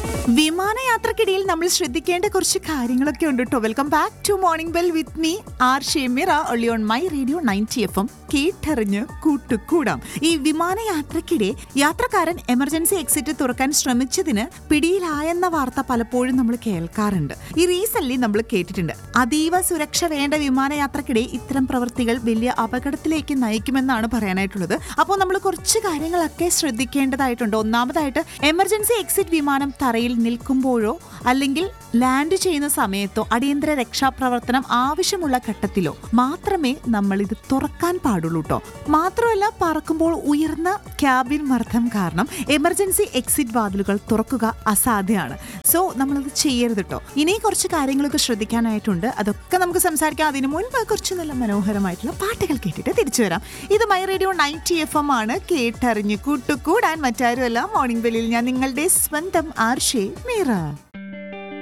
വിമാനയാത്രക്കിടയിൽ നമ്മൾ ശ്രദ്ധിക്കേണ്ട കുറച്ച് കാര്യങ്ങളൊക്കെ ഉണ്ട് കേട്ടോ welcome back to morning bell with me R Shemira ഒളി on my radio ninety F M കേട്ടറിഞ്ഞ് കൂട്ടുകൂടാം ഈ വിമാനയാത്രക്കിടെ യാത്രക്കാരൻ എമർജൻസി എക്സിറ്റ് തുറക്കാൻ ശ്രമിച്ചതിന് പിടിയിലായെന്ന വാർത്ത പലപ്പോഴും നമ്മൾ കേൾക്കാറുണ്ട് ഈ റീസെന്റ് നമ്മൾ കേട്ടിട്ടുണ്ട് അതീവ സുരക്ഷ വേണ്ട വിമാനയാത്രക്കിടെ ഇത്തരം പ്രവൃത്തികൾ വലിയ അപകടത്തിലേക്ക് നയിക്കുമെന്നാണ് പറയാനായിട്ടുള്ളത് അപ്പോൾ നമ്മൾ കുറച്ച് കാര്യങ്ങളൊക്കെ ശ്രദ്ധിക്കേണ്ടതായിട്ടുണ്ട് ഒന്നാമതായിട്ട് എമർജൻസി എക്സിറ്റ് വിമാനം തറയിൽ നിൽക്കുമ്പോഴോ അല്ലെങ്കിൽ ലാൻഡ് ചെയ്യുന്ന സമയത്തോ അടിയന്തര രക്ഷാപ്രവർത്തനം ആവശ്യമുള്ള ഘട്ടത്തിലോ മാത്രമേ നമ്മൾ ഇത് തുറക്കാൻ പാടുള്ളൂ കേട്ടോ മാത്രമല്ല പറക്കുമ്പോൾ ഉയർന്ന ക്യാബിൻ മർദ്ദം കാരണം എമർജൻസി എക്സിറ്റ് വാതിലുകൾ തുറക്കുക അസാധ്യമാണ് സോ നമ്മളത് ചെയ്യരുത് കേട്ടോ ഇനി കുറച്ച് കാര്യങ്ങളൊക്കെ ശ്രദ്ധിക്കാനായിട്ടുണ്ട് അതൊക്കെ നമുക്ക് സംസാരിക്കാം അതിനു മുൻപ് കുറച്ച് നല്ല മനോഹരമായിട്ടുള്ള പാട്ടുകൾ കേട്ടിട്ട് തിരിച്ചു വരാം ഇത് my radio ninety F M ആണ് കേട്ടറിഞ്ഞ് കൂട്ടുകൂടാൻ മറ്റാരുമല്ല മോർണിംഗ് ബെല്ലിൽ ഞാൻ നിങ്ങളുടെ സ്വന്തം ആർഷേ മീറ